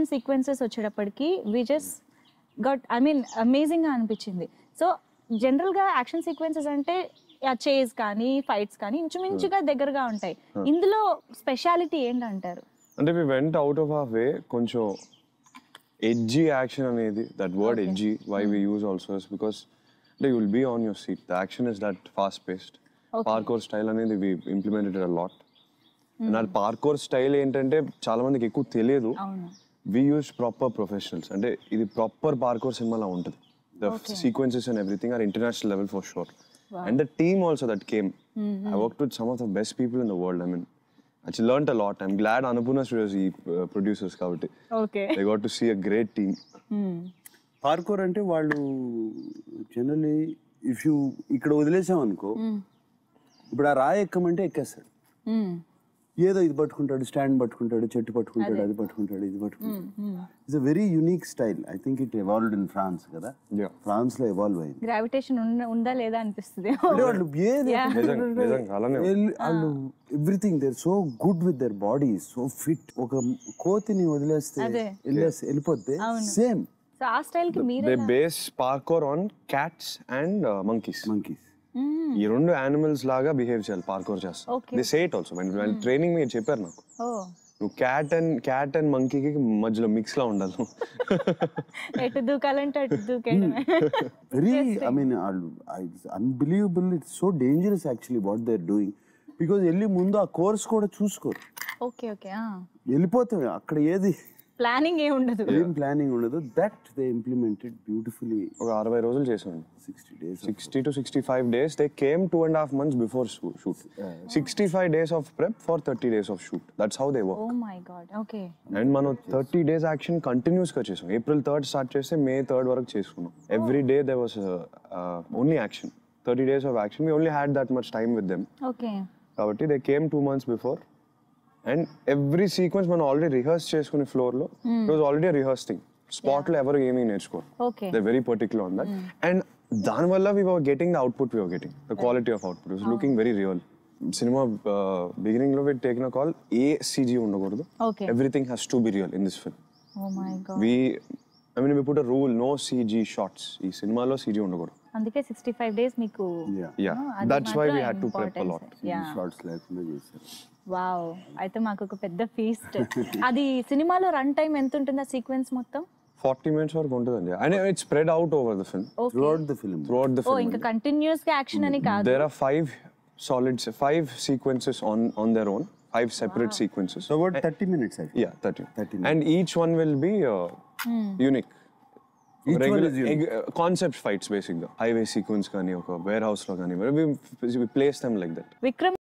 Action sequences వచ్చేటప్పటికి we just got I mean amazing గా అనిపించింది సో జనరల్ గా యాక్షన్ సీక్వెన్సెస్ అంటే చేజ్ కానీ ఫైట్స్ కానీ ఇంచుమించుగా దగ్గరగా ఉంటాయి ఇందులో స్పెషాలిటీ ఏంటంటారు అంటే we went out of half way కొంచెం ఎడ్జీ యాక్షన్ అనేది that word edgy why we use also because అంటే you will be on your seat the action is that fast paced parkour style అనేది we implemented a lot and అది parkour style ఏంటంటే చాలా మందికి ఎక్కువ తెలియదు అవును వి యూస్ ప్రాపర్ ప్రొఫెషనల్స్ అంటే ఇది ప్రాపర్ పార్కోర్ సినిమాలో ఉంటుంది the sequences and everything are international level for sure and the team also that came I work with some of the best people in the world I mean actual learn a lot I'm glad Annapurna studios ఈ producers కాబట్టి okay they got to see a great team parkour అంటే వాళ్ళు generally if you ఇక్కడ వదిలేసాం అనుకో ఇప్పుడు ఆ రాయి ఎక్కమంటే ఎక్కేస్తాడు ఏదో ఇది పట్టుకుంటాడు స్టాండ్ పట్టుకుంటాడు చెట్టు పట్టుకుంటాడు అది పట్టుకుంటాడు ఇది పట్టుకుంటాడు it's a very unique style I think it evolved in France కదా Yeah. ఫ్రాన్స్ లో ఎవాల్వ్ అయింది గ్రావిటేషన్ ఉందా లేదా అనిపిస్తుంది అంటే వాళ్ళు ఏది నిజంగా నిజంగా అలానే ఎల్- వాళ్ళు everything there so good with their body so fit ఒక కోతిని వదిలేస్తే అదే. వెళ్ళేస్తే వెళ్ళిపోతే సేమ్ సో ఆ స్టైల్ కి మీరే they base parkour on cats and monkeys monkeys ఈ రెండు యానిమల్స్ లాగా బిహేవ్ చేయాలి పార్కోర్ చేస్తారు Okay. They said also training మీరు చెప్పారు నాకు ఓ నువ్వు క్యాట్ అండ్ క్యాట్ అండ్ మంకీకి మధ్యలో మిక్స్ లా ఉండాలి నువ్వు. ఎటు దూకాలంటే అటు దూకేయడమే very I mean unbelievable it's so dangerous actually what they are doing because వెళ్ళి ముందు ఆ కోర్స్ కూడా చూసుకోరు ఓకే ఓకే వెళ్ళిపోతాం అక్కడ ఏది ప్లానింగ్ ఏ ఉండదు ఏం ప్లానింగ్ ఉండదు దట్ దే ఇంప్లిమెంటెడ్ బ్యూటిఫుల్లీ ఒక అరవై రోజులు చేసాను sixty days sixty to sixty five days they came two and half months before shoot sixty five days of prep for thirty days of shoot that's how they work oh my god okay and మనం thirty days action continuous గా చేసాం April third start చేస్తే మే third వరకు చేసుకున్నాం every day they was only action thirty days of action we only had that much time with them okay కాబట్టి they came two months before and every sequence మనం already rehearse చేసుకునే floor లో it was already rehearse thing spot లో ఎవరు ఏమీ నేర్చుకోరు okay they very particular on that and దాని వల్ల we were getting the output we were getting the quality of output is looking very real cinema beginning లో we taken call a CG ఉండకూడదు okay everything has to be real in this film oh my god we I mean we put a rule no CG shots ఈ సినిమాలో CG ఉండకూడదు అందుకే sixty five days మీకు yeah yeah అది that's why మాత్రం we had to prep a lot importance. Yeah. Shots లేకుండా చేశారు wow అయితే మాకు ఒక పెద్ద ఫీస్ట్ అది సినిమాలో రన్ టైం ఎంత ఉంటుంది ఆ సీక్వెన్స్ మొత్తం ఫార్టీ మినిట్స్ వరకు ఉంటుందండి and it spread out over the film okay throughout the film throughout the oh film ఇంకా కంటిన్యూస్ గా యాక్షన్ అని కాదు there are five solid five sequences on on their own five separate sequences so about thirty minutes yeah 30. 30 and each one will be uh, unique Each one Regular- is unique. ex- uh, concept fights basically highway sequence కానీ ఒక wear house లో కానీ we, we place them like that Vikram